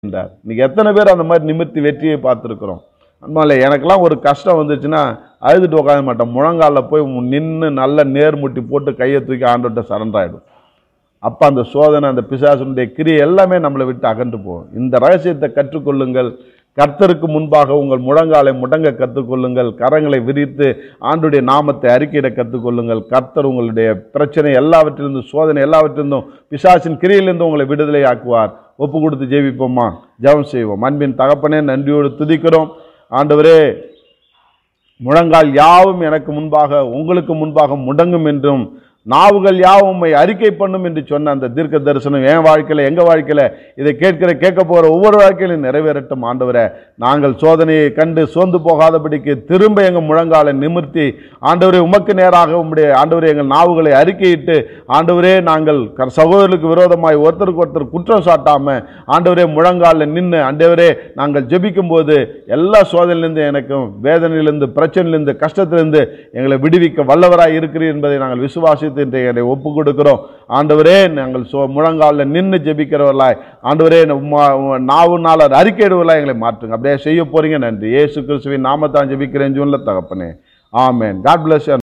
என்றார் இன்னைக்கு எத்தனை பேர் அந்த மாதிரி நிமிர்த்தி வெற்றியை பார்த்துருக்குறோம் அன்பாலே எனக்கெல்லாம் ஒரு கஷ்டம் வந்துச்சுன்னா அழுதுட்டு உட்கார மாட்டேன் முழங்காலில் போய் நின்று நல்ல நேர்முட்டி போட்டு கையை தூக்கி ஆண்டோட்ட சரண்டர் ஆகிடும் அப்போ அந்த சோதனை அந்த பிசாசனுடைய கிரியை எல்லாமே நம்மளை விட்டு அகன்று போகும் இந்த ரகசியத்தை கற்றுக்கொள்ளுங்கள் கர்த்தருக்கு முன்பாக உங்கள் முழங்காலை முடங்க கற்றுக்கொள்ளுங்கள் கரங்களை விரித்து ஆண்டுடைய நாமத்தை அறிக்கையிட கற்றுக்கொள்ளுங்கள் கர்த்தர் உங்களுடைய பிரச்சனை எல்லாவற்றிலிருந்து சோதனை எல்லாவற்றிலிருந்தும் பிசாசின் கிரியிலிருந்து உங்களை விடுதலை ஆக்குவார் ஒப்பு கொடுத்து ஜெபிப்போமா ஜெபம் செய்வோம் அன்பின் தகப்பனே நன்றியோடு துதிக்கிறோம் ஆண்டவரே முழங்கால் யாவும் எனக்கு முன்பாக உங்களுக்கு முன்பாக முடங்கும் என்றும் நாவுகள் யாவும் உம்மை அறிக்கை பண்ணும் என்று சொன்ன அந்த தீர்க்க தரிசனம் என் வாழ்க்கையில் எங்கள் வாழ்க்கையில் இதை கேட்கிற கேட்க போகிற ஒவ்வொரு வாழ்க்கையிலும் நிறைவேறட்டும் ஆண்டவரே நாங்கள் சோதனையை கண்டு சோர்ந்து போகாதபடிக்கு திரும்ப எங்கள் முழங்காலை நிமிர்த்தி ஆண்டவரே உமக்கு நேராக உம்முடைய ஆண்டவரே எங்கள் நாவுகளை அறிக்கையிட்டு ஆண்டவரே நாங்கள் க- சகோதரர்களுக்கு விரோதமாய் ஒருத்தருக்கு ஒருத்தர் குற்றம் சாட்டாம ஆண்டவரே முழங்காலில் நின்று ஆண்டவரே நாங்கள் ஜெபிக்கும் போது எல்லா சோதனையிலிருந்து எனக்கும் வேதனையிலிருந்து பிரச்சனையிலிருந்து கஷ்டத்திலிருந்து எங்களை விடுவிக்க வல்லவராய் இருக்கிறீர் என்பதை நாங்கள் விசுவாசித்து இன்றைய எங்களை ஒப்பு கொடுக்கிறோம் ஆண்டவரே நாங்கள் சோ முழங்காலில் நின்று ஜெபிக்கிறவர்களாய் ஆண்டவரே நாவு நாளர் அறிக்கையிடுவர்களாய் எங்களை மாற்றுங்க அப்படியே செய்ய போறீங்க நன்றி இயேசு கிறிஸ்துவின் நாமத்தான் ஜெபிக்கிறேன் ஜூன்ல தகப்பனே ஆமென் காட் பிளஸ்